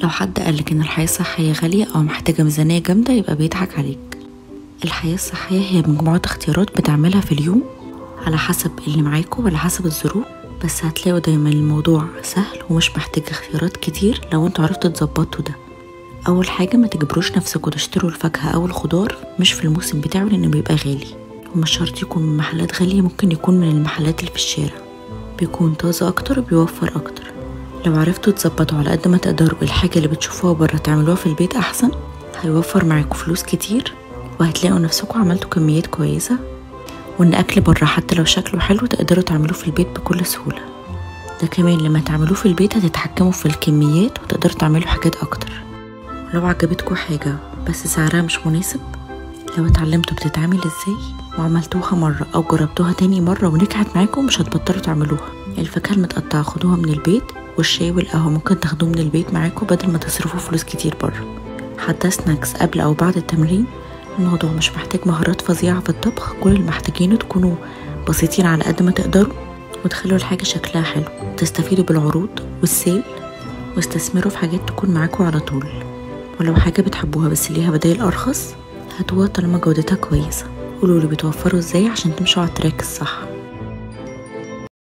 لو حد قالك إن الحياة الصحية غالية أو محتاجة ميزانية جامدة يبقى بيضحك عليك الحياة الصحية هي مجموعة اختيارات بتعملها في اليوم على حسب اللي معاكوا وعلى حسب الظروف بس هتلاقوا دايما الموضوع سهل ومش محتاج اختيارات كتير لو انتوا عرفتوا تظبطوا ده اول حاجه ما تجبروش نفسكم تشتروا الفاكهه او الخضار مش في الموسم بتاعه لانه بيبقى غالي ومش شرط يكون من محلات غاليه ممكن يكون من المحلات اللي في الشارع بيكون طازه اكتر وبيوفر اكتر لو عرفتوا تظبطوا على قد ما تقدروا الحاجه اللي بتشوفوها بره تعملوها في البيت احسن هيوفر معاكم فلوس كتير وهتلاقوا نفسكم عملتوا كميات كويسه وان اكل بره حتى لو شكله حلو تقدروا تعملوه في البيت بكل سهوله ده كمان لما تعملوه في البيت هتتحكموا في الكميات وتقدروا تعملوا حاجات اكتر ولو عجبتكوا حاجة بس سعرها مش مناسب لو اتعلمتوا بتتعمل ازاي وعملتوها مرة أو جربتوها تاني مرة ونجحت معاكم مش هتبطلوا تعملوها الفاكهة المتقطعة خدوها من البيت والشاي والقهوة ممكن تاخدوه من البيت معاكم بدل ما تصرفوا فلوس كتير بره حتى سناكس قبل أو بعد التمرين الموضوع مش محتاج مهارات فظيعة في الطبخ كل اللي محتاجينه تكونوا بسيطين على قد ما تقدروا وتخلوا الحاجة شكلها حلو تستفيدوا بالعروض والسيل واستثمروا في حاجات تكون معاكوا على طول ولو حاجة بتحبوها بس ليها بدايل أرخص هاتوها طالما جودتها كويسة قولوا لي بتوفروا ازاي عشان تمشوا على التراك الصح